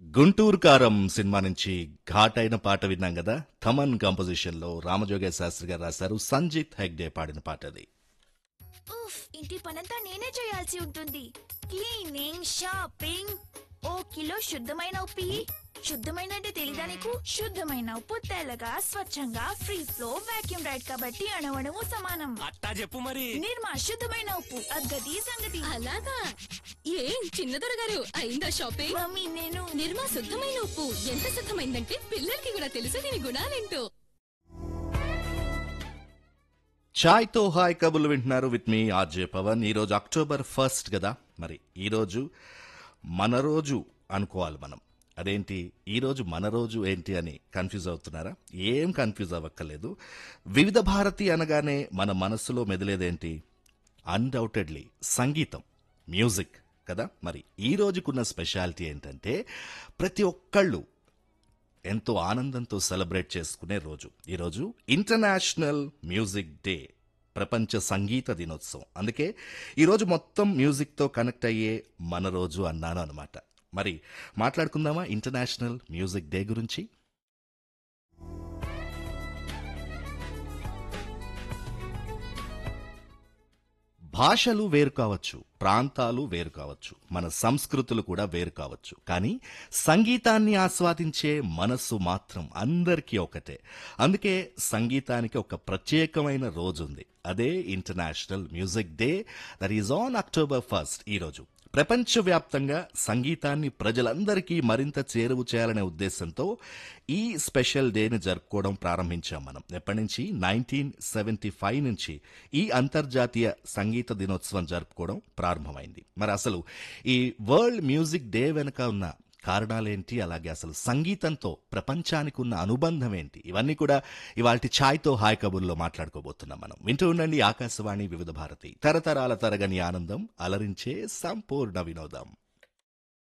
గుంటూరు కారం సినిమా నుంచి ఘాటైన పాట విన్నాం కదా థమన్ కంపోజిషన్ లో రామజోగయ్య శాస్త్రి గారు రాశారు సంజిత్ హెగ్డే పాడిన పాట అది ఉఫ్ ఇంటి పనంతా నేనే చేయాల్సి ఉంటుంది క్లీనింగ్ షాపింగ్ ఓ కిలో శుద్ధమైన ఉప్పి శుద్ధమైన అంటే తెలీదా నీకు శుద్ధమైన ఉప్పు తెల్లగా స్వచ్ఛంగా ఫ్రీ ఫ్లో వాక్యూమ్ రైడ్ కాబట్టి అణవణము సమానం అట్టా చెప్పు మరి నిర్మా శుద్ధమైన ఉప్పు అగ్గది సంగతి అలాగా ఏం చిన్నదొర గారు అయిందా షాపింగ్ మమ్మీ నేను నిర్మా శుద్ధమైన ఉప్పు ఎంత శుద్ధమైందంటే పిల్లలకి కూడా తెలుసు దీని గుణాలేంటో చాయ్ తో హాయ్ కబుర్లు వింటున్నారు విత్ మీ ఆర్జే పవన్ ఈ రోజు అక్టోబర్ ఫస్ట్ కదా మరి ఈ రోజు మన రోజు అనుకోవాలి మనం అదేంటి ఈ రోజు మన రోజు ఏంటి అని కన్ఫ్యూజ్ అవుతున్నారా ఏం కన్ఫ్యూజ్ అవ్వక్కర్లేదు వివిధ భారతి అనగానే మన మనస్సులో మెదిలేదేంటి అన్డౌటెడ్లీ సంగీతం మ్యూజిక్ కదా మరి ఈ రోజుకున్న స్పెషాలిటీ ఏంటంటే ప్రతి ఒక్కళ్ళు ఎంతో ఆనందంతో సెలబ్రేట్ చేసుకునే రోజు ఈరోజు ఇంటర్నేషనల్ మ్యూజిక్ డే ప్రపంచ సంగీత దినోత్సవం అందుకే ఈరోజు మొత్తం మ్యూజిక్తో కనెక్ట్ అయ్యే మన రోజు అన్నాను అనమాట మరి మాట్లాడుకుందామా ఇంటర్నేషనల్ మ్యూజిక్ డే గురించి భాషలు వేరు కావచ్చు ప్రాంతాలు వేరు కావచ్చు మన సంస్కృతులు కూడా వేరు కావచ్చు కానీ సంగీతాన్ని ఆస్వాదించే మనస్సు మాత్రం అందరికీ ఒకటే అందుకే సంగీతానికి ఒక ప్రత్యేకమైన రోజు ఉంది అదే international music day that is on October first ఈరోజు ప్రపంచవ్యాప్తంగా సంగీతాన్ని ప్రజలందరికీ మరింత చేరువు చేయాలనే ఉద్దేశంతో ఈ స్పెషల్ డేని జరుపుకోవడం ప్రారంభించాం మనం ఎప్పటి నుంచి నైన్టీన్ సెవెంటీ ఫైవ్ నుంచి ఈ అంతర్జాతీయ సంగీత దినోత్సవం జరుపుకోవడం ప్రారంభమైంది మరి అసలు ఈ వరల్డ్ మ్యూజిక్ డే వెనుక ఉన్న కారణాలేంటి అలాగే అసలు సంగీతంతో ప్రపంచానికి ఉన్న అనుబంధం ఏంటి ఇవన్నీ కూడా ఇవాళ ఛాయ్తో హాయ్ కబుర్లో మాట్లాడుకోబోతున్నాం మనం వింటూ ఉండండి ఆకాశవాణి వివిధ భారతి తరతరాల తరగని ఆనందం అలరించే సంపూర్ణ వినోదం